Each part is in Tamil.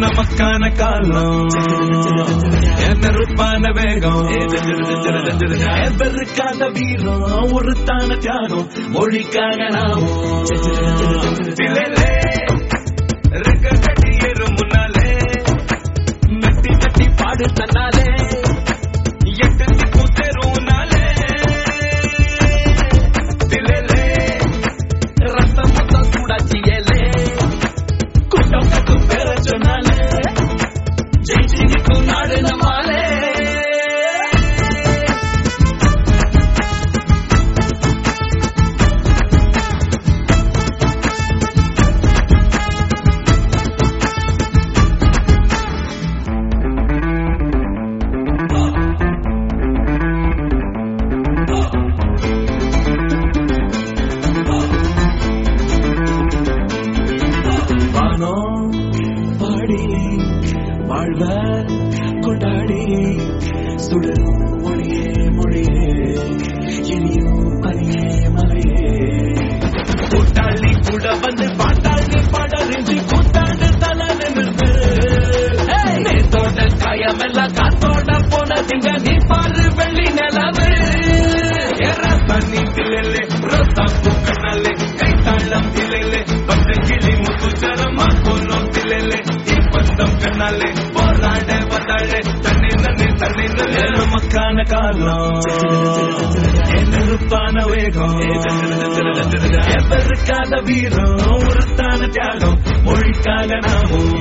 நமக்கான காலம் என் நெருப்பான வேகம் எவருக்கான வீரம் ஒருத்தான தியாகம் மொழிக்காக நாமும் தில்லையிலே, ரெக்க கட்டி ஏறும் முன்னாலே மெட்டி கட்டி பாடு தன்னாலே எட்டு திக்கும் தெருவுனாலே தில்லையிலே, ரத்தம் மொத்தம் சூடாச்சியலே கூட்டம் கட்டும் பேர சொன்னாலே ஜெயிச்சு நிற்கும் நாடு நம்மாலே வானம் பாடி வாழ்வ கொண்டாடி சுடர் மொழியே மொழியே இனியும் பனியே மலையே கூட்டாளி கூட வந்து பாட்டாளி பாடறிஞ்சு கூட்டாண்டு தலை நிமிர்ந்து நேத்தோட காயமெல்லாம் காத்தோட போனதுங்க நீ பாரு வெள்ளி நிலவு எற தண்ணி தில்லே ரோசா பூக்கணலே கை தாளம் தில்லே பச்ச கிளி முத்துச்சரமா கொன்னோம் தில்லே ಈ பந்தம் கண்ணாலே போராட வந்தாಳೆ தன்னை நன்னே தன்னை நல்லே நமக்கான காலம் நெருப்பான வேகம் எவருக்கான வீரம் ஒருத்தான தியாகம் மொழிக்காக நாமும்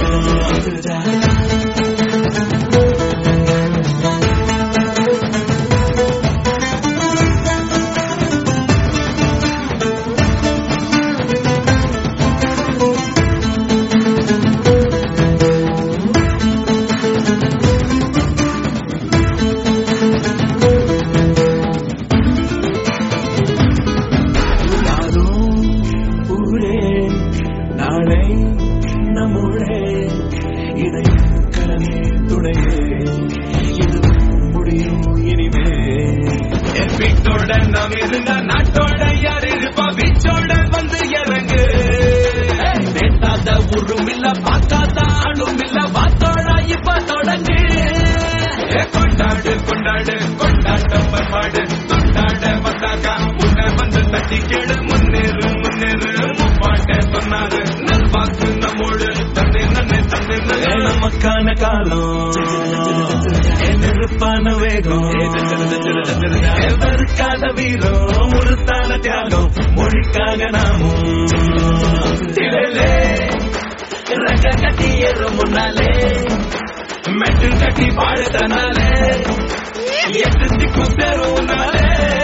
யாரும் ஊரே நாளை நம்முடைய இதை கடனே துணையே இது முடியும் இனிமே என் வீட்டோட நாம் இருந்த நாட்டோட யார் இருப்பா வீச்சோட வந்து இறங்கு பேசாத உருவும் இல்ல பார்க்காத ஆளும் இல்ல வாத்தோட இப்ப தொடங்கு ஏ கொண்டாடு கொண்டாடு கொண்டாட்டம் பண்பாடு கொண்டாட வந்தாக்கா உன்னை வந்து தட்டி கேடு முன்னேறு முன்னேறு முப்பாட்ட சொன்னாரு நல்வாக்கு நம்மோடு தன்னை நன்னை தன்னை நல்ல நமக்கான காலம் நெருப்பான வேகம் எவருக்கான வீரம் ஒருத்தான தியாகம் மொழிக்காக நாமும் திடலே ரக்க கட்டி ஏறும் முன்னாலே மெட்டு கட்டி பாடுதனாலே எட்டு திக்கும் தெருவுனாலே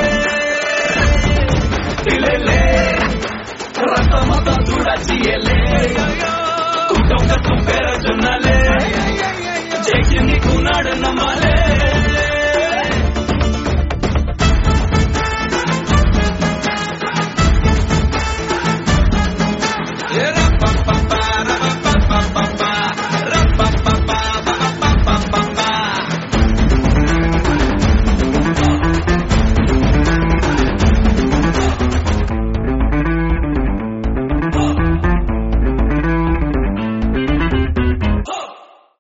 திடலே ரத்தம் மொத்தம் சூடாச்சியலே கூட்டம் கட்டும் பேர சொன்னாலே ஜெயிச்சு நிற்கும் நாடு நம்மாலே